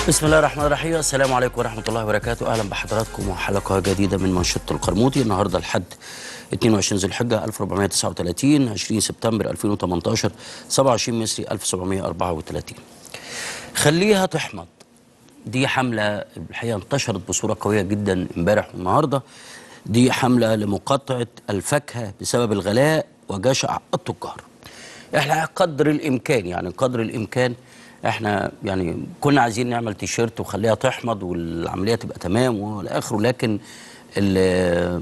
بسم الله الرحمن الرحيم السلام عليكم ورحمة الله وبركاته أهلا بحضراتكم وحلقة جديدة من منشط القرموطي النهاردة الحد 22 ذي الحجة 1439 20 سبتمبر 2018 27 مصري 1734 خليها تحمض دي حملة الحقيقة انتشرت بصورة قوية جدا امبارح والنهاردة دي حملة لمقاطعة الفاكهة بسبب الغلاء وجشع التجار احنا قدر الامكان يعني قدر الامكان احنا يعني كنا عايزين نعمل تيشيرت وخليها تحمض والعمليه تبقى تمام والى اخره لكن ال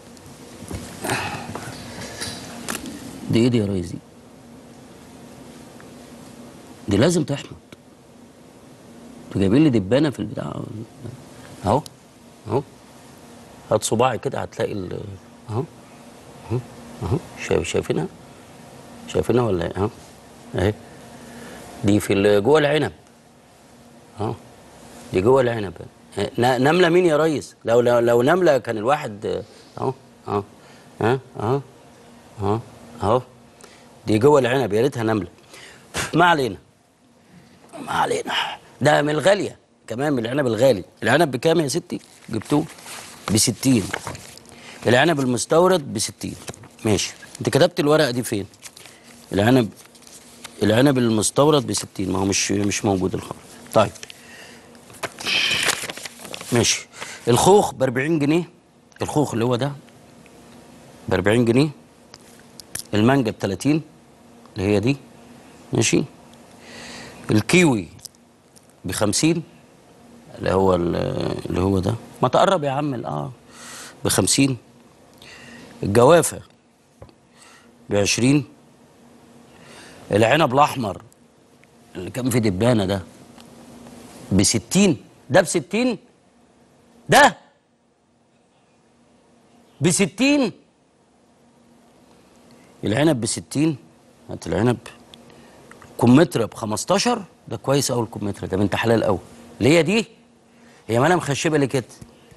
دي ايه دي يا ريس دي؟ دي لازم تحمض انتوا جايبين لي دبانه في البتاع اهو اهو هات صباعي كده هتلاقي ال اهو اهو اهو شايف شايفينها؟ شايفينها ولا ايه؟ اهو اهي دي في ال- جوه العنب اهو دي جوه العنب ن- نمله مين يا ريس؟ لو لو, لو نمله كان الواحد آه، اهو اهو ها اهو اهو اهو دي جوه العنب يا ريتها نمله ما علينا ما علينا ده من الغاليه كمان من العنب الغالي العنب بكام يا ستي؟ جبتوه ب 60 العنب المستورد ب 60 ماشي انت كتبت الورقه دي فين؟ العنب العنب المستورد ب 60 ما هو مش مش موجود الخبر طيب ماشي الخوخ ب 40 جنيه الخوخ اللي هو ده ب 40 جنيه المانجا ب 30 اللي هي دي ماشي الكيوي ب 50 اللي هو ال- اللي هو ده ما تقرب يا عم اه ب 50 الجوافه ب 20 العنب الاحمر اللي كان في دبانه ده ب 60 ده ب 60 ده ب 60 العنب ب 60 هات العنب كمثرى ب 15 ده كويس قوي الكمثرى ده بنت حلال قوي اللي هي دي هي مالها مخشبه ليه كده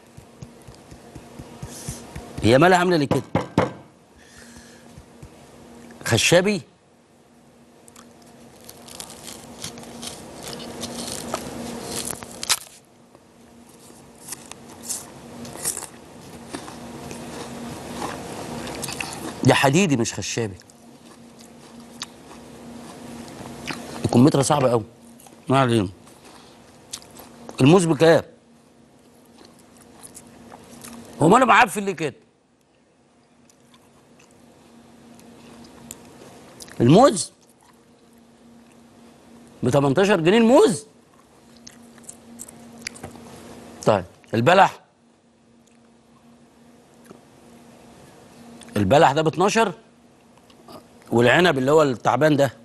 هي مالها عامله ليه كده خشابي ده حديدي مش خشابي الكمثرى صعبة قوي ما علينا الموز بكام؟ هو ما انا معفن ليه كده؟ الموز ب 18 جنيه الموز طيب البلح البلح ده ب 12 والعنب اللي هو التعبان ده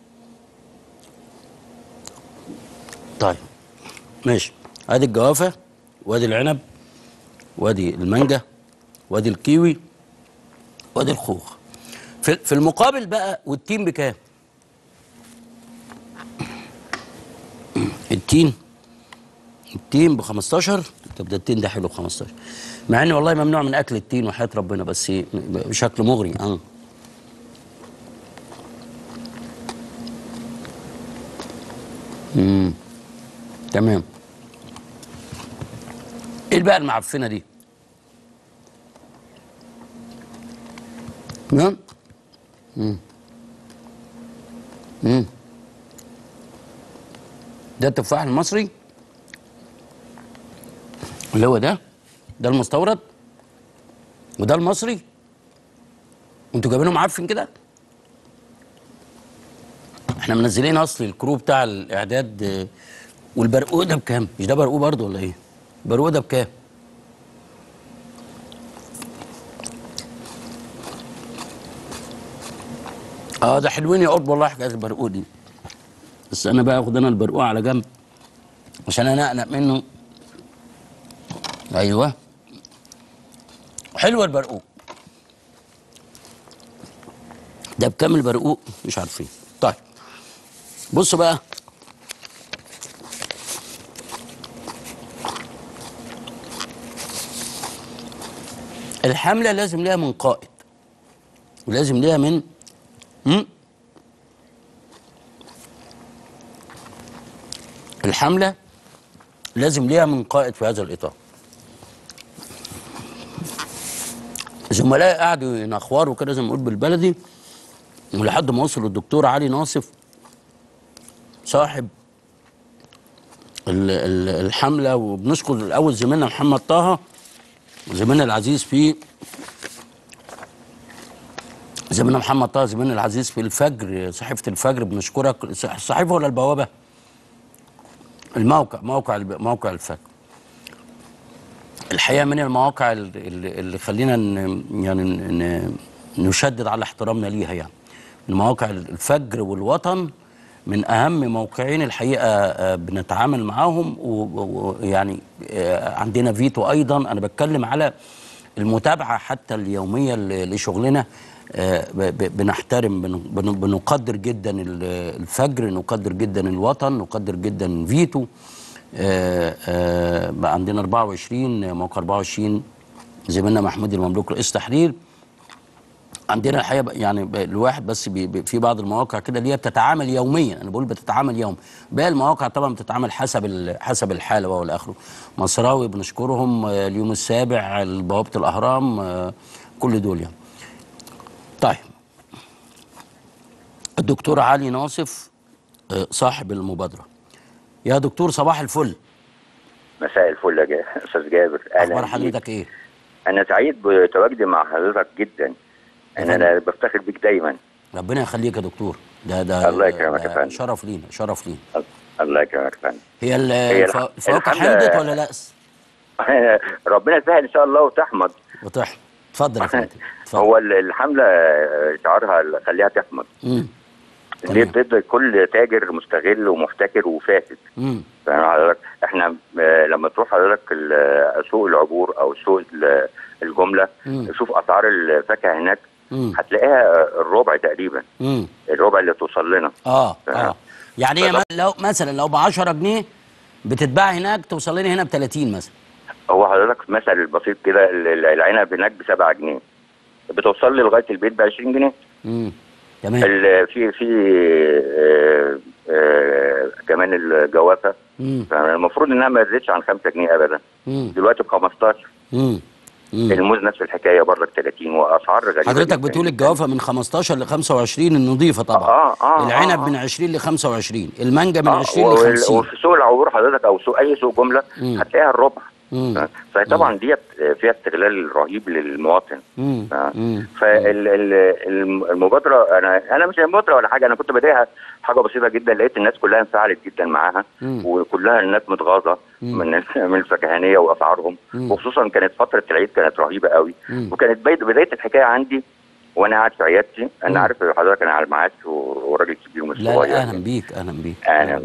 طيب ماشي ادي الجوافه وادي العنب وادي المانجا وادي الكيوي وادي الخوخ في في المقابل بقى والتين بكام؟ التين التين ب 15 طب ده التين ده حلو ب 15 مع اني والله ممنوع من اكل التين وحياه ربنا بس بشكل مغري اه امم تمام ايه بقى المعفنه دي؟ تمام؟ امم امم ده التفاح المصري اللي هو ده ده المستورد وده المصري انتوا جايبينه معفن كده احنا منزلين اصل الكرو بتاع الاعداد آه، والبرقوق ده بكام مش ده برقوق برضه ولا ايه البرقوق ده بكام اه ده حلوين يا قرب والله حكايه البرقوق دي بس انا بقى اخد انا البرقوق على جنب عشان انقنق منه ايوه حلوه البرقوق ده بكام البرقوق مش عارفين طيب بصوا بقى الحمله لازم ليها من قائد ولازم ليها من مم؟ الحمله لازم ليها من قائد في هذا الاطار زملائي قعدوا ينخوروا كده زي ما نقول بالبلدي ولحد ما وصل الدكتور علي ناصف صاحب ال- ال- الحمله وبنشكر الاول زميلنا محمد طه زميلنا العزيز في زميلنا محمد طه زميلنا العزيز في الفجر صحيفه الفجر بنشكرك الصحيفه ولا البوابه؟ الموقع موقع الب- موقع الفجر الحقيقه من المواقع ال- ال- اللي خلينا ن- يعني ن- نشدد على احترامنا ليها يعني المواقع الفجر والوطن من اهم موقعين الحقيقه آه، بنتعامل معاهم و- ويعني آه، عندنا فيتو ايضا انا بتكلم على المتابعه حتى اليوميه ل- لشغلنا آه، ب- ب- بنحترم بن- بن- بنقدر جدا ال- الفجر نقدر جدا الوطن نقدر جدا فيتو آه، آه، بقى عندنا 24 موقع 24 زميلنا محمود المملوك رئيس تحرير عندنا الحقيقه بقى يعني بقى الواحد بس بي بي في بعض المواقع كده اللي هي بتتعامل يوميا انا بقول بتتعامل يوم باقي المواقع طبعا بتتعامل حسب ال- حسب الحاله والى اخره مصراوي بنشكرهم آه، اليوم السابع بوابه الاهرام آه، كل دول يعني طيب الدكتور علي ناصف آه، صاحب المبادره يا دكتور صباح الفل مساء الفل يا جا- استاذ جابر اخبار بيك. حضرتك ايه انا سعيد بتواجدي مع حضرتك جدا ان انا بفتخر بيك دايما ربنا يخليك يا دكتور ده ده الله يكرمك يا ده فندم. شرف لينا شرف لينا الله يكرمك يا فندم هي ال- هي الف- الح- الفواكه الحملة- حمضت ولا لأس؟ ربنا يسهل ان شاء الله وتحمد وتحمض اتفضل يا فندم اتفضل هو ال- الحمله آه، شعارها خليها تحمد مم. ليه تمام. ضد كل تاجر مستغل ومحتكر وفاسد مم. فاهم حضرتك احنا آه، لما تروح حضرتك ال- سوق العبور او سوق ال- الجمله مم. شوف اسعار الفاكهه هناك مم. هتلاقيها الربع تقريبا مم. الربع اللي توصل لنا اه ف- اه يعني هي فده- لو مثلا لو ب 10 جنيه بتتباع هناك توصل لنا هنا ب 30 مثلا هو حضرتك مثل بسيط كده ال- ال- العنب هناك ب 7 جنيه بتوصل لي لغايه البيت ب 20 جنيه مم. تمام ال- في في آه، آه، كمان الجوافه مم. فالمفروض انها ما تزيدش عن 5 جنيه ابدا مم. دلوقتي ب 15 مم. مم. الموز نفس الحكايه برضك 30 واسعار غريبه حضرتك جداً. بتقول الجوافه من 15 ل 25 النظيفه طبعا آه، آه، العنب آه، آه. من 20 ل 25 المانجا من آه، 20 ل وال- 50 وفي سوق العبور حضرتك او سوق اي سوق جمله مم. هتلاقيها الربع مم. فطبعا ديت فيها استغلال رهيب للمواطن مم. آه. مم. فالمبادره انا انا مش مبادره ولا حاجه انا كنت بدايها حاجه بسيطه جدا لقيت الناس كلها انفعلت جدا معاها مم. وكلها الناس متغاظه مم. من من الفكهانيه واسعارهم مم. وخصوصا كانت فتره العيد كانت رهيبه قوي مم. وكانت بدايه بدايه الحكايه عندي وانا قاعد في عيادتي مم. انا عارف حضرتك انا على المعاش و- وراجل كبير مش لا صغير لا اهلا بيك اهلا بيك اهلا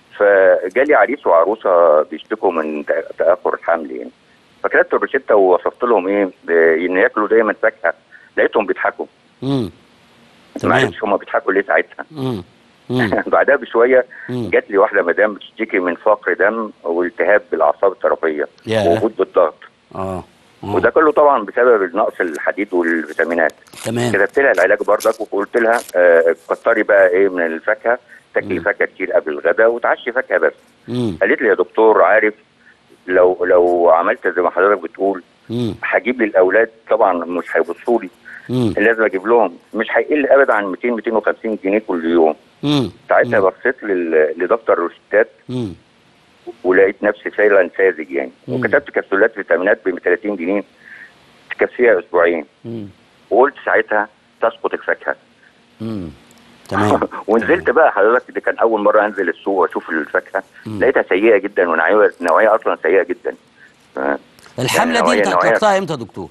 فجالي عريس وعروسه بيشتكوا من تأ- تاخر الحمل يعني فكتبت الروشته ووصفت لهم ايه ب- ان ياكلوا دايما فاكهه لقيتهم بيضحكوا امم ما تمام عرفتش هم بيضحكوا ليه ساعتها امم امم بعدها بشويه مم. جات لي واحده مدام بتشتكي من فقر دم والتهاب بالاعصاب الطرفيه ياه. ووجود بالضغط اه آه. وده كله طبعا بسبب نقص الحديد والفيتامينات تمام كتبت لها العلاج بردك وقلت لها آه، كتري بقى ايه من الفاكهه تاكلي مم. فاكهه كتير قبل الغداء وتعشي فاكهه بس امم قالت لي يا دكتور عارف لو لو عملت زي ما حضرتك بتقول امم هجيب للاولاد طبعا مش هيبصوا لي امم لازم اجيب لهم مش هيقل ابدا عن 200 250 جنيه كل يوم امم ساعتها بصيت لل- لدفتر الروشتات امم ولقيت نفسي فعلا ساذج يعني مم. وكتبت كبسولات فيتامينات ب 30 جنيه تكفيها اسبوعين امم وقلت ساعتها تسقط الفاكهه امم تمام ونزلت بقى حضرتك دي كان اول مره انزل السوق واشوف الفاكهه مم. لقيتها سيئه جدا ونوعيه نوعيه اصلا سيئه جدا آه. الحمله دي نوعية- انت نوعية- اطلقتها امتى يا دكتور؟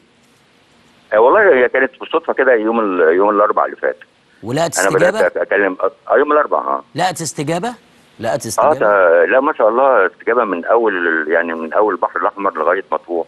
آه، والله هي كانت بالصدفه كده يوم ال- يوم الاربعاء اللي فات ولقت انا بدات استجابه؟ اكلم اه يوم الاربعاء اه لقت استجابه؟ لقت اه استجابه؟ ده لا ما شاء الله استجابه من اول يعني من اول البحر الاحمر لغايه مطروح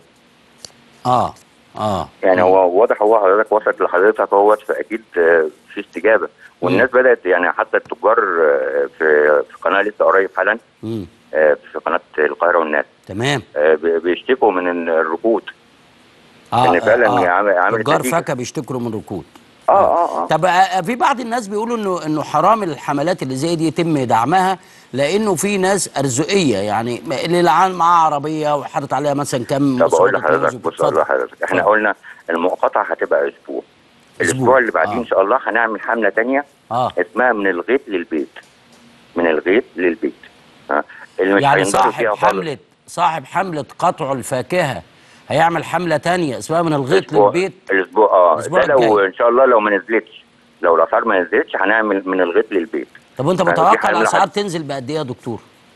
اه اه يعني هو واضح هو حضرتك وصلت لحضرتك اهوت فاكيد آه، في استجابه والناس بدات يعني حتى التجار آه، في في قناه لسه قريب حالا امم آه، في قناه القاهره والناس تمام آه، بي- بيشتكوا من الركود اه إن فعلاً آه. عامل- عامل تجار نتيجة. فاكهه بيشتكروا من ركود اه اه اه طب آه، في بعض الناس بيقولوا انه انه حرام الحملات اللي زي دي يتم دعمها لانه في ناس ارزقيه يعني اللي لعان معاه عربيه وحاطط عليها مثلا كم طب اقول مصيبة لحضرتك جواز بص اقول اتفضل. لحضرتك احنا اتفضل. قلنا المقاطعه هتبقى اسبوع أسبوع. الاسبوع اللي بعديه آه. ان شاء الله هنعمل حمله تانية اه اسمها من الغيط للبيت من الغيط للبيت ها اللي مش يعني هينضروا صاحب فيها خالص. حمله صاحب حمله قطع الفاكهه هيعمل حمله تانية اسمها من الغيط الأسبوع- للبيت الاسبوع اه الأسبوع ده لو الجاي. ان شاء الله لو ما نزلتش لو الاسعار ما نزلتش هنعمل من الغيط للبيت طب وانت يعني دي متوقع حملة الاسعار حد- تنزل بقد ايه يا دكتور؟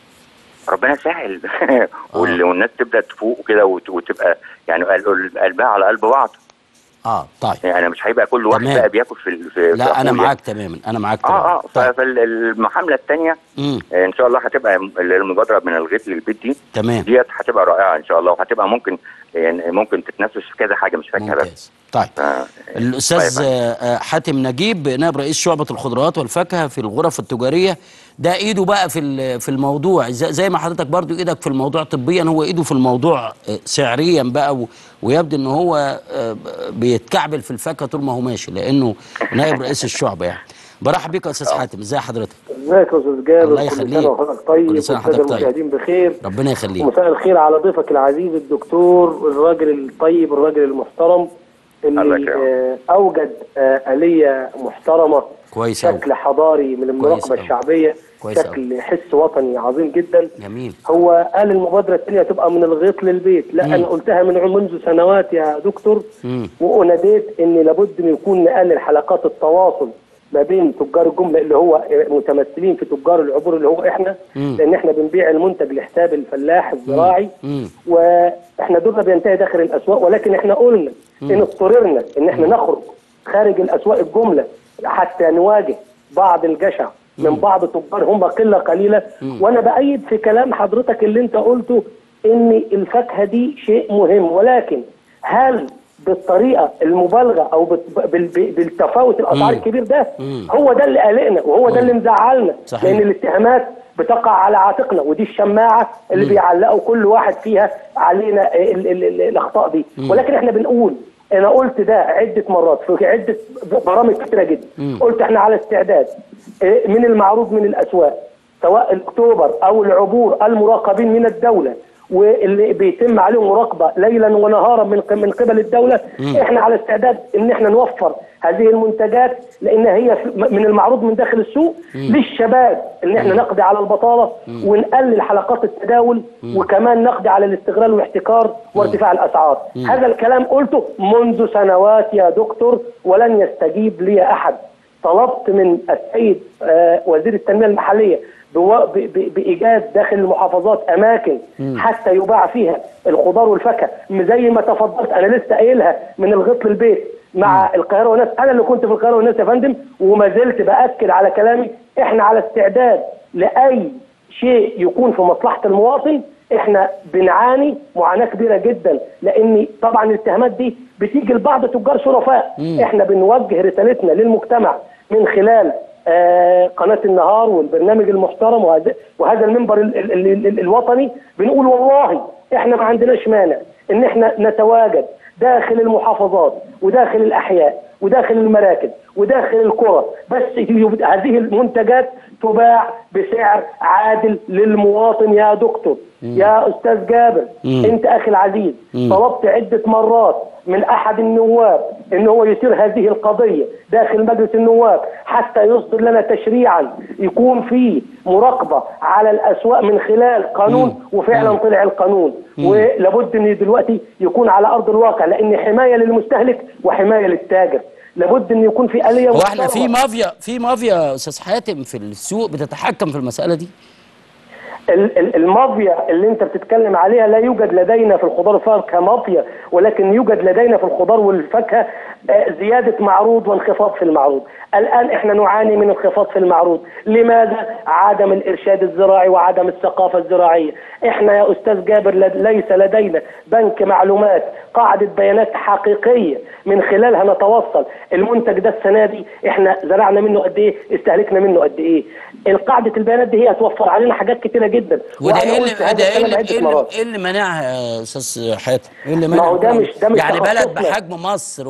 ربنا يسهل وال- والناس تبدا تفوق كده وت- وتبقى يعني قل- قلبها على قلب بعض اه طيب يعني مش هيبقى كل واحد تمام. بقى بياكل في ال- في في لا انا أخوه معاك تماما انا معاك اه تماما اه طيب. فالمحامله الثانيه امم ان شاء الله هتبقى اللي هي المبادره من الغيط للبيت دي تمام ديت هتبقى رائعه ان شاء الله وهتبقى ممكن يعني ممكن تتنفس في كذا حاجه مش فاكهه بس ممتاز طيب آه. الاستاذ طيب. آه، آه، حاتم نجيب نائب رئيس شعبه الخضروات والفاكهه في الغرف التجاريه ده ايده بقى في ال- في الموضوع زي زي ما حضرتك برضو ايدك في الموضوع طبيا هو ايده في الموضوع آه، سعريا بقى و- ويبدو ان هو آه، بيتكعبل في الفاكهه طول ما هو ماشي لانه نائب رئيس الشعبه يعني برحب بيك يا استاذ حاتم ازي حضرتك ازيك يا استاذ جابر الله كل يخليك. سنه وحضرتك طيب كل سنة والساده وحضرتك طيب. المشاهدين بخير ربنا يخليك ومساء الخير على ضيفك العزيز الدكتور الراجل الطيب الراجل المحترم الله اللي يكرمك. آه، اوجد آه، آلية محترمة كويس أوي. شكل حضاري من المراقبة أوي. الشعبية كويس شكل حس وطني عظيم جدا جميل هو قال المبادرة الثانية تبقى من الغيط للبيت لا أنا قلتها من منذ سنوات يا دكتور مم. وأناديت إن لابد من يكون نقلل حلقات التواصل ما بين تجار الجملة اللي هو متمثلين في تجار العبور اللي هو إحنا مم. لأن إحنا بنبيع المنتج لحساب الفلاح الزراعي مم. واحنا دورنا بينتهي داخل الاسواق ولكن احنا قلنا ان اضطررنا ان احنا نخرج خارج الاسواق الجمله حتى نواجه بعض الجشع من بعض تجار هم قله قليله وانا بايد في كلام حضرتك اللي انت قلته ان الفاكهه دي شيء مهم ولكن هل بالطريقه المبالغه او بت- بال- بال- بالتفاوت الاسعار مم. الكبير ده مم. هو ده اللي قلقنا وهو ده اللي مزعلنا صحيح. لان الاتهامات بتقع على عاتقنا ودي الشماعه اللي بيعلقوا كل واحد فيها علينا ال ال ال الاخطاء دي ولكن احنا بنقول انا قلت ده عده مرات في عده برامج كتيره جدا قلت احنا على استعداد إيه، من المعروض من الاسواق سواء الاكتوبر او العبور المراقبين من الدوله واللي بيتم عليهم مراقبه ليلا ونهارا من ق- من قبل الدوله احنا على استعداد ان احنا نوفر هذه المنتجات لان هي في- من المعروض من داخل السوق للشباب ان احنا نقضي على البطاله ونقلل حلقات التداول وكمان نقضي على الاستغلال والاحتكار وارتفاع الاسعار هذا الكلام قلته منذ سنوات يا دكتور ولن يستجيب لي احد طلبت من السيد آه، وزير التنميه المحليه بوا- ب- ب- بايجاد داخل المحافظات اماكن حتى يباع فيها الخضار والفاكهه زي ما تفضلت انا لسه قايلها من الغيط للبيت مع القاهره والناس انا اللي كنت في القاهره والناس يا فندم وما زلت باكد على كلامي احنا على استعداد لاي شيء يكون في مصلحه المواطن احنا بنعاني معاناه كبيره جدا لان طبعا الاتهامات دي بتيجي لبعض تجار شرفاء احنا بنوجه رسالتنا للمجتمع من خلال آه قناه النهار والبرنامج المحترم وهذا وهذا المنبر ال ال ال ال الوطني بنقول والله احنا ما عندناش مانع ان احنا نتواجد داخل المحافظات وداخل الاحياء وداخل المراكز وداخل القرى بس يب- هذه المنتجات تباع بسعر عادل للمواطن يا دكتور يا استاذ جابر مم. انت اخي العزيز طلبت عده مرات من احد النواب ان هو يثير هذه القضيه داخل مجلس النواب حتى يصدر لنا تشريعا يكون فيه مراقبه على الاسواق من خلال قانون وفعلا طلع القانون ولابد ان دلوقتي يكون على ارض الواقع لان حمايه للمستهلك وحمايه للتاجر لابد ان يكون في اليه هو احنا في محترمة. مافيا في مافيا يا استاذ حاتم في السوق بتتحكم في المساله دي ال- ال- المافيا اللي انت بتتكلم عليها لا يوجد لدينا في الخضار والفاكهه مافيا ولكن يوجد لدينا في الخضار والفاكهه آه، زياده معروض وانخفاض في المعروض الان احنا نعاني من انخفاض في المعروض لماذا عدم الارشاد الزراعي وعدم الثقافه الزراعيه احنا يا استاذ جابر لد- ليس لدينا بنك معلومات قاعده بيانات حقيقيه من خلالها نتوصل المنتج ده السنه دي احنا زرعنا منه قد ايه استهلكنا منه قد ايه القاعده البيانات دي هي هتوفر علينا حاجات كتيره جدا وده وأنا ايه اللي قلت هذا ده ايه الكلام اللي, عدة إيه اللي, مرات. إيه اللي منعها يا استاذ حاتم؟ ايه اللي ما منع هو ده الكلام مش- ده مش يعني بلد تخصصنا. بحجم مصر و-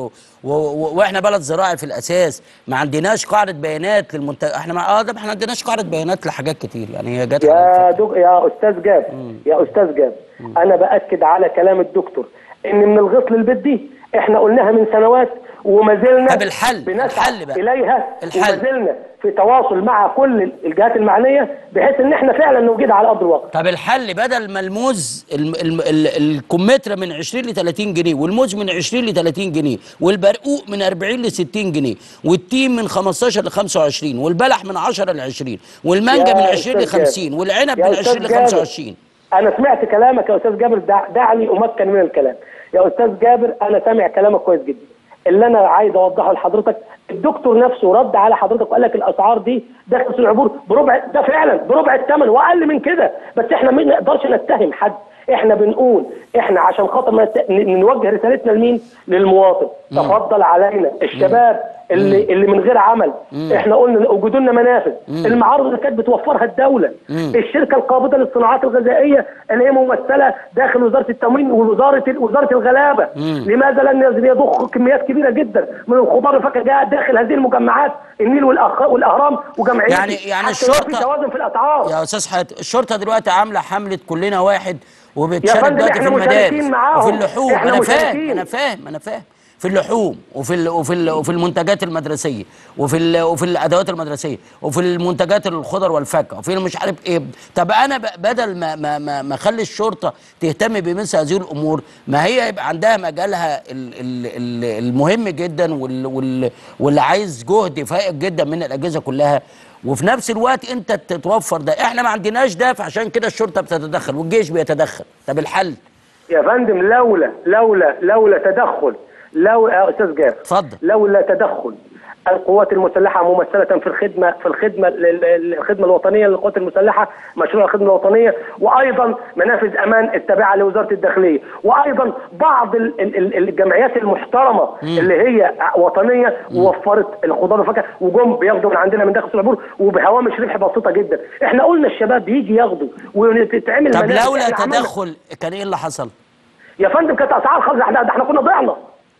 و... و... واحنا بلد زراعي في الاساس ما عندناش قاعده بيانات للمنتج احنا ما... اه ده احنا ما عندناش قاعده بيانات لحاجات كتير يعني هي جت على يا الفكرة. دك... يا استاذ جابر يا استاذ جابر انا باكد على كلام الدكتور ان من الغسل البيت دي احنا قلناها من سنوات وما زلنا طب الحل، بنسعى الحل بقى. اليها الحل. وما زلنا في تواصل مع كل الجهات المعنيه بحيث ان احنا فعلا نوجدها على ارض الواقع طب الحل بدل ما الموز الم... الم... ال... الكمثرى من 20 ل 30 جنيه والموز من 20 ل 30 جنيه والبرقوق من 40 ل 60 جنيه والتين من 15 ل 25 والبلح من 10 ل 20 والمانجا يا من 20 ل أستاذ 50 جابر. والعنب يا من أستاذ 20 ل جابر. 25 انا سمعت كلامك يا استاذ جابر دع... دعني امكن من الكلام يا استاذ جابر انا سامع كلامك كويس جدا اللي انا عايز اوضحه لحضرتك الدكتور نفسه رد على حضرتك وقال لك الاسعار دي داخل سوق العبور بربع ده فعلا بربع الثمن واقل من كده بس احنا ما نقدرش نتهم حد احنا بنقول احنا عشان خاطر ما نت- ن- نوجه رسالتنا لمين للمواطن تفضل علينا الشباب اللي اللي من غير عمل احنا قلنا وجدوا لنا منافذ المعارض اللي كانت بتوفرها الدوله الشركه القابضه للصناعات الغذائيه اللي هي ممثله داخل وزاره التموين ووزاره وزاره الغلابه لماذا لن يضخ كميات كبيره جدا من الخضار والفاكهه جاء داخل هذه المجمعات النيل والأخ... والاهرام وجمعيات يعني- يعني حتى يبقى الشرطة- في توازن في الاسعار يا استاذ حاتم الشرطه دلوقتي عامله حمله كلنا واحد يا وبتشارك فندم دلوقتي في إحنا مشاركين المدارس معاهم. وفي اللحوم إحنا انا فاهم مشاركين. انا فاهم انا فاهم في اللحوم وفي ال وفي ال وفي المنتجات المدرسيه وفي ال وفي الادوات المدرسيه وفي المنتجات الخضر والفاكهه وفي مش عارف ايه طب انا ب- بدل ما ما ما ما اخلي الشرطه تهتم بمثل هذه الامور ما هي يبقى عندها مجالها ال ال ال المهم جدا وال وال واللي عايز جهد فائق جدا من الاجهزه كلها وفي نفس الوقت انت تتوفر ده احنا ما عندناش ده فعشان كده الشرطه بتتدخل والجيش بيتدخل طب الحل يا فندم لولا لولا لولا تدخل لو يا استاذ جابر اتفضل. لولا تدخل القوات المسلحه ممثله في الخدمه في الخدمه ال- ال- الخدمه الوطنيه للقوات المسلحه مشروع الخدمه الوطنيه وايضا منافذ امان التابعه لوزاره الداخليه وايضا بعض ال- ال- ال- الجمعيات المحترمه اللي هي وطنيه ووفرت الخضار والفاكهه وجم بياخدوا من عندنا من داخل سوق العبور وبهوامش ربح بسيطه جدا احنا قلنا الشباب يجي ياخدوا وتتعمل طب منافذ. لولا إحنا عملنا- تدخل كان ايه اللي حصل يا فندم كانت اسعار خالص ده ده احنا كنا ضعنا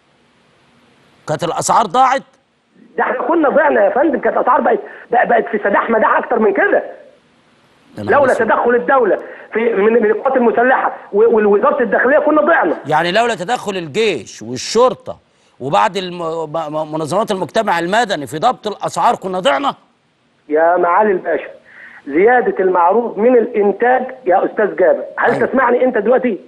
كانت الاسعار ضاعت ده احنا كنا ضعنا يا فندم كانت اسعار بقت بقت بقت في سداح مداح اكتر من كده يا نهار لولا أسود. تدخل الدوله في من من القوات المسلحه و- ووزاره الداخليه كنا ضعنا يعني لولا تدخل الجيش والشرطه وبعض الم... م- منظمات المجتمع المدني في ضبط الاسعار كنا ضعنا يا معالي الباشا زياده المعروض من الانتاج يا استاذ جابر هل أيوة. تسمعني انت دلوقتي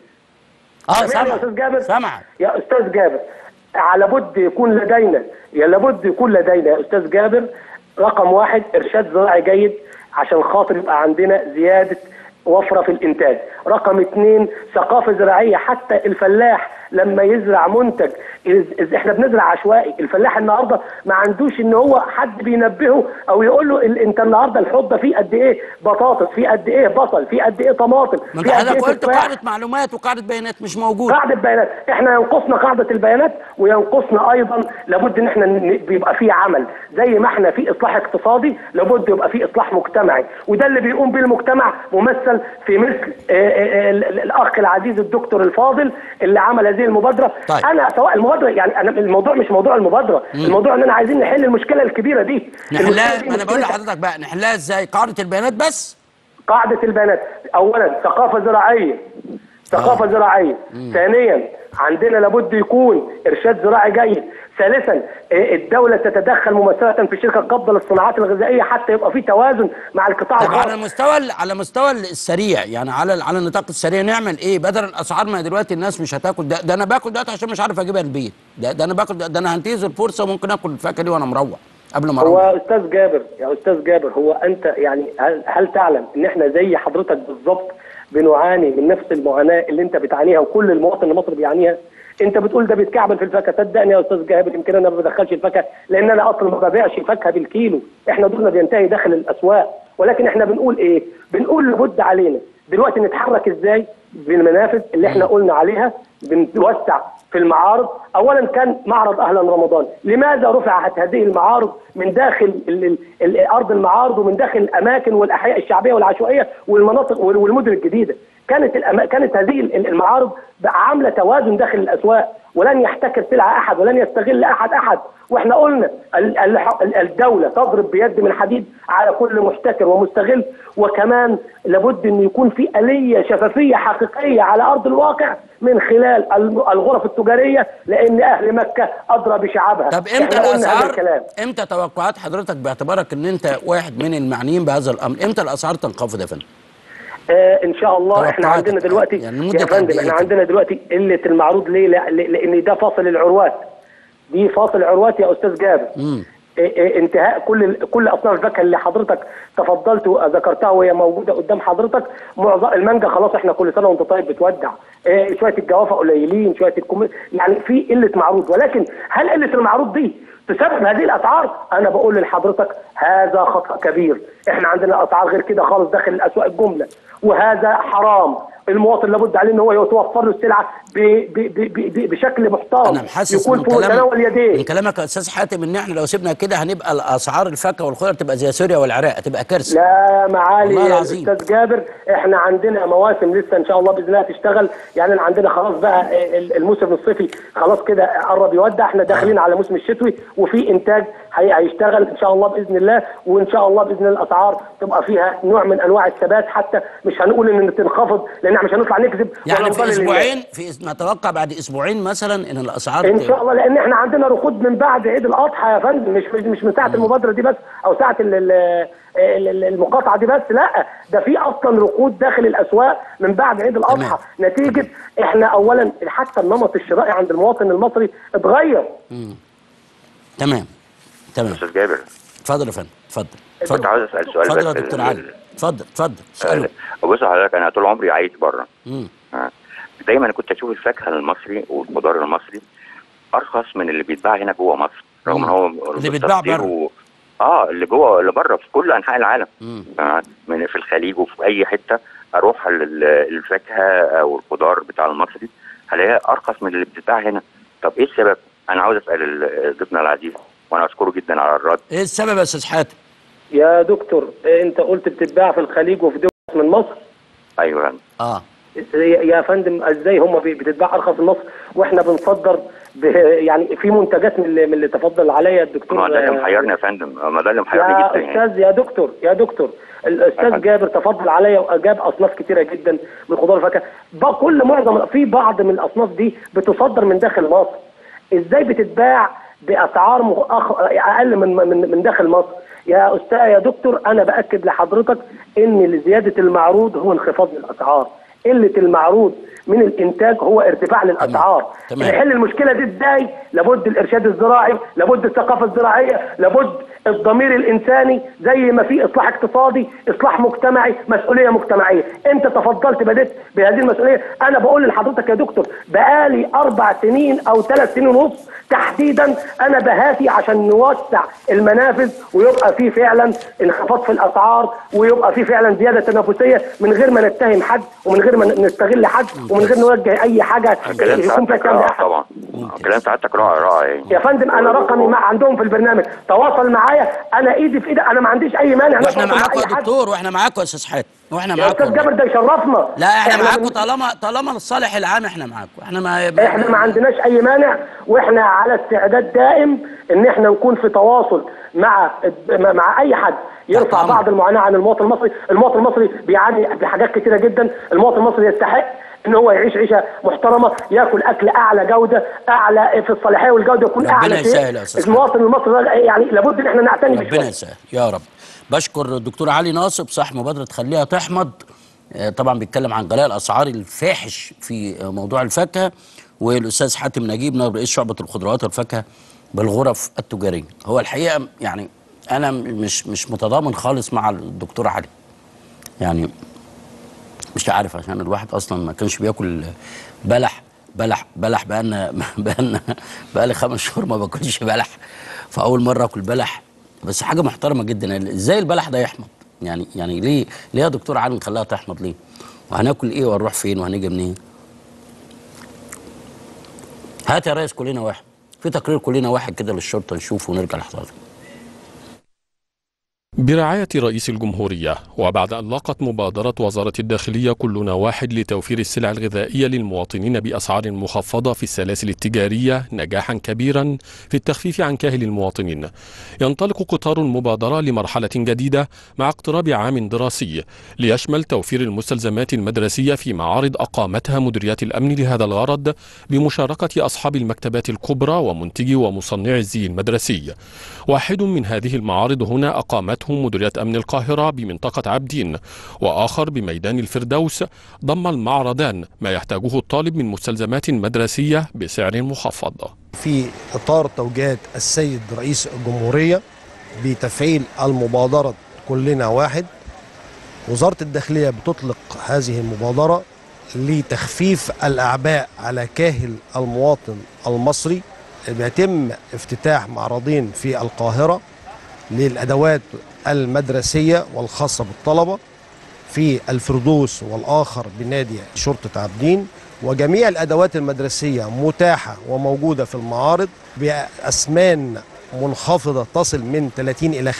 اه سامعني يا استاذ سامع جابر سامع يا استاذ جابر على بد يكون لدينا يا لابد يكون لدينا يا استاذ جابر رقم واحد ارشاد زراعي جيد عشان خاطر يبقى عندنا زياده وفره في الانتاج رقم اثنين ثقافه زراعيه حتى الفلاح لما يزرع منتج إذ- إذ احنا بنزرع عشوائي الفلاح النهارده ما عندوش ان هو حد بينبهه او يقول له ال- انت النهارده الحوض ده فيه قد ايه بطاطس فيه قد ايه بصل فيه قد ايه طماطم ما انت فيه قد حضرتك ايه قلت تفاح. قاعده معلومات وقاعده بيانات مش موجوده قاعدة بيانات احنا ينقصنا قاعدة البيانات وينقصنا ايضا لابد ان احنا ن- بيبقى في عمل زي ما احنا في اصلاح اقتصادي لابد يبقى في اصلاح مجتمعي وده اللي بيقوم به المجتمع ممثل في مثل آه، آه، ال- ال- الاخ العزيز الدكتور الفاضل اللي عمل هذه المبادرة طيب. انا سواء المبادرة يعني انا الموضوع مش موضوع المبادرة الموضوع اننا عايزين نحل المشكلة الكبيرة دي المشكلة نحلها دي ما انا بقول مشكلة لحضرتك بقى نحلها ازاي قاعده البيانات بس قاعدة البيانات أولا ثقافة زراعية ثقافة آه. زراعية ثانيا عندنا لابد يكون إرشاد زراعي جيد ثالثا آه، الدولة تتدخل ممثلة في شركة قبضة للصناعات الغذائية حتى يبقى في توازن مع القطاع طب الخاص على المستوى ال- على المستوى السريع يعني على على النطاق السريع نعمل ايه بدل الاسعار ما دلوقتي الناس مش هتاكل ده, ده انا باكل دلوقتي عشان مش عارف اجيبها البيت ده, ده انا باكل ده, ده انا هنتهز الفرصه وممكن اكل الفاكهه دي وانا مروح قبل ما هو اروح استاذ جابر يا استاذ جابر هو انت يعني هل, هل تعلم ان احنا زي حضرتك بالظبط بنعاني من نفس المعاناه اللي انت بتعانيها وكل المواطن المصري بيعانيها انت بتقول ده بيتكعبل في الفاكهه صدقني يا استاذ جابر يمكن انا ما بدخلش الفاكهه لان انا اصلا ما ببيعش الفاكهه بالكيلو احنا دورنا بينتهي داخل الاسواق ولكن احنا بنقول ايه بنقول لابد علينا دلوقتي نتحرك ازاي بالمنافذ اللي احنا قلنا عليها بنوسع في المعارض اولا كان معرض اهلا رمضان لماذا رفعت هذه المعارض من داخل ال- ال- ال- ارض المعارض ومن داخل الاماكن والاحياء الشعبيه والعشوائيه والمناطق وال- والمدن الجديده كانت الأما... كانت هذه ال- المعارض عامله توازن داخل الاسواق ولن يحتكر سلعه احد ولن يستغل احد احد واحنا قلنا ال- ال- ال- الدوله تضرب بيد من حديد على كل محتكر ومستغل وكمان لابد ان يكون في اليه شفافيه حقيقيه على ارض الواقع من خلال الم- الغرف التجاريه لان اهل مكه ادرى بشعابها طب امتى إحنا قلنا هذا الاسعار الكلام. امتى توقعات حضرتك باعتبارك ان انت واحد من المعنيين بهذا الامر امتى الاسعار تنخفض يا فندم آه ان شاء الله احنا توقعاتك. عندنا دلوقتي يعني لمدة يا قد فندم إيه احنا كده؟ عندنا دلوقتي قله المعروض ليه لا- ل- لان ده فاصل العروات دي فاصل عروات يا استاذ جابر مم. إيه إيه انتهاء كل ال- كل اصناف الفاكهه اللي حضرتك تفضلت وذكرتها وهي موجوده قدام حضرتك معظم المانجا خلاص احنا كل سنه وانت طيب بتودع إيه شويه الجوافه قليلين شويه الكم يعني في قله معروض ولكن هل قله المعروض دي تسبب هذه الاسعار انا بقول لحضرتك هذا خطا كبير احنا عندنا اسعار غير كده خالص داخل الاسواق الجمله وهذا حرام المواطن لابد عليه ان هو يتوفر له السلعه ب ب ب ب بشكل محترم انا محسس يكون من فوق تناول كلامك يديه من كلامك يا استاذ حاتم ان احنا لو سيبنا كده هنبقى الاسعار الفاكهه والخضر تبقى زي سوريا والعراق هتبقى كارثه لا معالي والله يا العظيم. استاذ جابر احنا عندنا مواسم لسه ان شاء الله باذن الله تشتغل يعني أنا عندنا خلاص بقى ال- الموسم الصيفي خلاص كده قرب يودع احنا داخلين على موسم الشتوي وفي انتاج هي- هيشتغل ان شاء الله باذن الله وان شاء الله باذن الله الاسعار تبقى فيها نوع من انواع الثبات حتى مش هنقول ان تنخفض لان احنا مش هنطلع نكذب ولا يعني في نضلل الناس. اسبوعين في اس- نتوقع بعد اسبوعين مثلا ان الاسعار ان ت- شاء الله لان احنا عندنا ركود من بعد عيد الاضحى يا فندم مش مش مش من ساعه المبادره دي بس او ساعه ال- ال- ال- المقاطعه دي بس لا ده في اصلا ركود داخل الاسواق من بعد عيد الاضحى نتيجه احنا اولا حتى النمط الشرائي عند المواطن المصري اتغير تمام تمام استاذ جابر اتفضل يا فندم اتفضل كنت اتفضل عاوز اسال سؤال اتفضل يا بس دكتور ال- علي اتفضل اتفضل اساله بص حضرتك انا طول عمري عايش بره مم. آه. دايما كنت اشوف الفاكهه المصري والخضار المصري ارخص من اللي بيتباع هنا جوه مصر رغم ان هو اللي بيتباع تصديره- بره. اه اللي جوه اللي بره في كل انحاء العالم مم. آه. من في الخليج وفي اي حته اروح ال- الفاكهه او الخضار بتاع المصري هلاقيها ارخص من اللي بتتباع هنا طب ايه السبب؟ انا عاوز اسال ال- ضيفنا العزيز وانا اشكره جدا على الرد ايه السبب يا استاذ حاتم يا دكتور انت قلت بتتباع في الخليج وفي دول من مصر ايوه اه يا فندم ازاي هم بي- بتتباع ارخص من مصر واحنا بنصدر ب- يعني في منتجات من اللي, من اللي تفضل عليا الدكتور ما ده اللي آه، محيرني يا فندم ما ده اللي محيرني يا جدا يعني استاذ يا دكتور يا دكتور الاستاذ أفندم. جابر تفضل عليا واجاب اصناف كتيره جدا من الخضار والفاكهه بقى كل معظم في بعض من الاصناف دي بتصدر من داخل مصر ازاي بتتباع باسعار مغ- أخ- اقل من من من داخل مصر يا استاذ يا دكتور انا باكد لحضرتك ان زياده المعروض هو انخفاض للاسعار قله المعروض من الانتاج هو ارتفاع للاسعار تمام. نحل المشكله دي ازاي لابد الارشاد الزراعي لابد الثقافه الزراعيه لابد الضمير الانساني زي ما في اصلاح اقتصادي اصلاح مجتمعي مسؤوليه مجتمعيه انت تفضلت بدات بهذه المسؤوليه انا بقول لحضرتك يا دكتور بقالي اربع سنين او ثلاث سنين ونص تحديدا انا بهاتي عشان نوسع المنافذ ويبقى في فعلا انخفاض في الاسعار ويبقى في فعلا زياده تنافسيه من غير ما نتهم حد ومن غير ما نستغل حد ومن غير نوجه اي حاجه كلام يكون فيها سعادتك كلام رائع لأحد. طبعا كلام سعادتك رائع رائع يعني يا فندم انا رقمي مع عندهم في البرنامج تواصل معايا انا ايدي في ايدك انا ما عنديش اي مانع واحنا نتواصل مع معاكم أي يا حد. دكتور واحنا معاكم يا استاذ حاتم واحنا يا استاذ معاكم جابر ده يشرفنا لا احنا معاكم بن- طالما طالما الصالح العام احنا معاكم احنا ما احنا ما عندناش اي مانع واحنا على استعداد دائم ان احنا نكون في تواصل مع مع اي حد يرفع أمرك. بعض المعاناه عن المواطن المصري، المواطن المصري بيعاني بحاجات كتيره جدا، المواطن المصري يستحق ان هو يعيش عيشه محترمه، ياكل اكل اعلى جوده، اعلى في الصلاحيه والجوده يكون ربنا اعلى شيء. يسهل يا أستاذ المواطن المصري ده يعني لابد ان احنا نعتني ربنا بشويه. يسهل يا رب بشكر الدكتور علي ناصب صاحب مبادره خليها تحمض آه، طبعا بيتكلم عن غلاء الاسعار الفاحش في آه، موضوع الفاكهه والاستاذ حاتم نجيب نائب رئيس شعبه الخضروات والفاكهه بالغرف التجاريه هو الحقيقه يعني انا مش مش متضامن خالص مع الدكتور علي يعني مش عارف عشان الواحد اصلا ما كانش بياكل بلح بلح بلح بقالنا بقالنا بقالي خمس شهور ما باكلش بلح فاول مره اكل بلح بس حاجه محترمه جدا ازاي البلح ده يحمض يعني يعني ليه ليه يا دكتور علي نخليها تحمض ليه وهناكل ايه ونروح فين وهنيجي منين هات يا ريس كلنا واحد في تقرير كلنا واحد كده للشرطه نشوفه ونرجع لحضرتك برعاية رئيس الجمهورية وبعد أن لاقت مبادرة وزارة الداخلية كلنا واحد لتوفير السلع الغذائية للمواطنين بأسعار مخفضة في السلاسل التجارية نجاحا كبيرا في التخفيف عن كاهل المواطنين ينطلق قطار المبادرة لمرحلة جديدة مع اقتراب عام دراسي ليشمل توفير المستلزمات المدرسية في معارض أقامتها مديريات الأمن لهذا الغرض بمشاركة أصحاب المكتبات الكبرى ومنتجي ومصنعي الزي المدرسي واحد من هذه المعارض هنا أقامته مديرية أمن القاهرة بمنطقة عابدين وآخر بميدان الفردوس ضم المعرضان ما يحتاجه الطالب من مستلزمات مدرسية بسعر مخفض في إطار توجيهات السيد رئيس الجمهورية بتفعيل المبادرة كلنا واحد وزارة الداخلية بتطلق هذه المبادرة لتخفيف الأعباء على كاهل المواطن المصري بيتم افتتاح معرضين في القاهرة للأدوات المدرسية والخاصة بالطلبة في الفردوس والآخر بنادي شرطة عابدين وجميع الأدوات المدرسية متاحة وموجودة في المعارض بأثمان منخفضة تصل من 30 إلى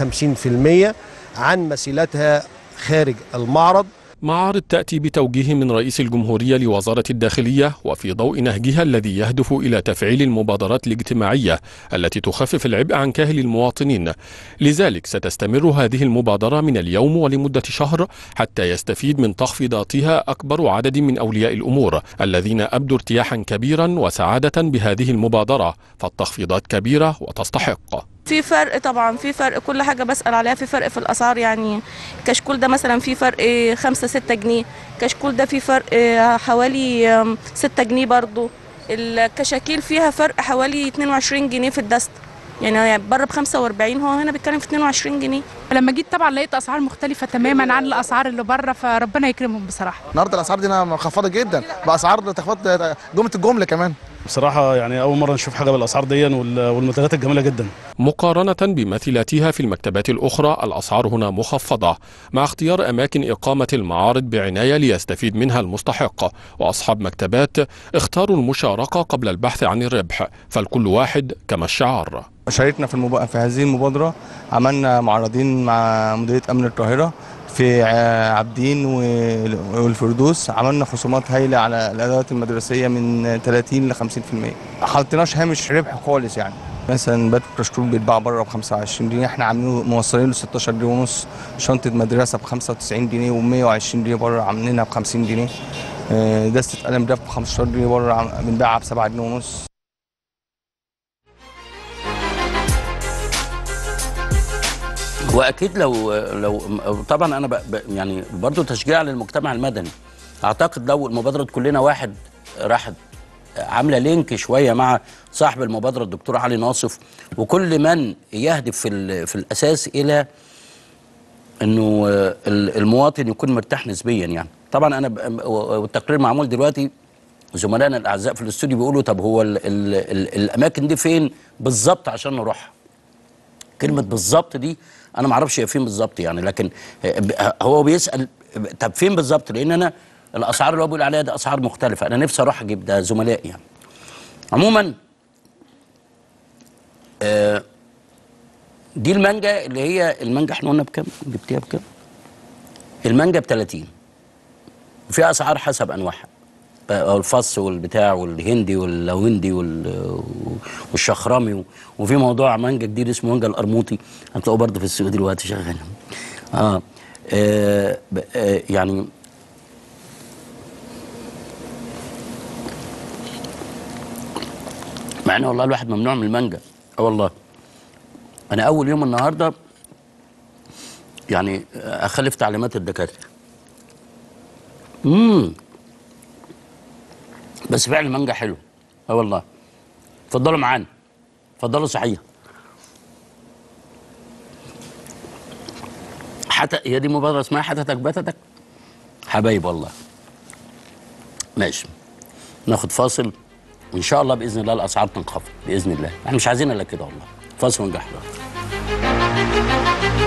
50% عن مسيلتها خارج المعرض معارض تأتي بتوجيه من رئيس الجمهورية لوزارة الداخلية وفي ضوء نهجها الذي يهدف إلى تفعيل المبادرات الاجتماعية التي تخفف العبء عن كاهل المواطنين لذلك ستستمر هذه المبادرة من اليوم ولمدة شهر حتى يستفيد من تخفيضاتها أكبر عدد من أولياء الأمور الذين أبدوا ارتياحا كبيرا وسعادة بهذه المبادرة فالتخفيضات كبيرة وتستحق في فرق طبعا في فرق كل حاجه بسال عليها في فرق في الاسعار يعني كشكول ده مثلا في فرق 5 6 جنيه كشكول ده في فرق حوالي 6 جنيه برضو الكشاكيل فيها فرق حوالي 22 جنيه في الدست يعني بره ب 45 هو هنا بيتكلم في 22 جنيه لما جيت طبعا لقيت اسعار مختلفه تماما عن الاسعار اللي بره فربنا يكرمهم بصراحه النهارده الاسعار دي مخفضه جدا باسعار تخفيض جمله الجمله كمان بصراحة يعني أول مرة نشوف حاجة بالأسعار دي والمنتجات الجميلة جدا مقارنة بمثيلاتها في المكتبات الأخرى الأسعار هنا مخفضة مع اختيار أماكن إقامة المعارض بعناية ليستفيد منها المستحق وأصحاب مكتبات اختاروا المشاركة قبل البحث عن الربح فالكل واحد كما الشعار شاركنا في, المب... في هذه المبادرة عملنا معرضين مع مديرية أمن القاهرة في عابدين والفردوس عملنا خصومات هايله على الادوات المدرسيه من 30 ل 50% ما حطيناش هامش ربح خالص يعني مثلا بات كشكول بيتباع بره ب 25 جنيه احنا عاملينه موصلين له 16 جنيه ونص شنطه مدرسه ب 95 جنيه و120 جنيه بره عاملينها ب 50 جنيه دستة قلم ده ب 15 جنيه بره بنبيعها ب 7 جنيه ونص واكيد لو لو طبعا انا ب يعني برضو تشجيع للمجتمع المدني اعتقد لو المبادره كلنا واحد راحت عامله لينك شويه مع صاحب المبادره الدكتور علي ناصف وكل من يهدف في في الاساس الى انه المواطن يكون مرتاح نسبيا يعني طبعا انا والتقرير معمول دلوقتي زملائنا الاعزاء في الاستوديو بيقولوا طب هو ال ال ال الاماكن دي فين بالظبط عشان نروحها كلمه بالظبط دي انا ما اعرفش هي فين بالظبط يعني لكن هو بيسال طب فين بالظبط لان انا الاسعار اللي هو بيقول عليها دي اسعار مختلفه انا نفسي اروح اجيب ده زملائي يعني عموما آه دي المانجا اللي هي المانجا احنا قلنا بكام جبتيها بكام المانجا ب 30 وفي اسعار حسب انواعها الفص والبتاع والهندي واللوندي والشخرمي وفي موضوع مانجا جديد اسمه مانجا القرموطي هتلاقوه برضه في السوق دلوقتي شغال آه. آه, آه يعني مع ان والله الواحد ممنوع من المانجا اه والله انا اول يوم النهارده يعني اخالف تعليمات الدكاتره امم بس فعلا المانجا حلو اه والله اتفضلوا معانا اتفضلوا صحيح حتى هي دي مبادره اسمها حتتك بتتك حبايب والله ماشي ناخد فاصل وان شاء الله باذن الله الاسعار تنخفض باذن الله احنا مش عايزين الا كده والله فاصل ونجح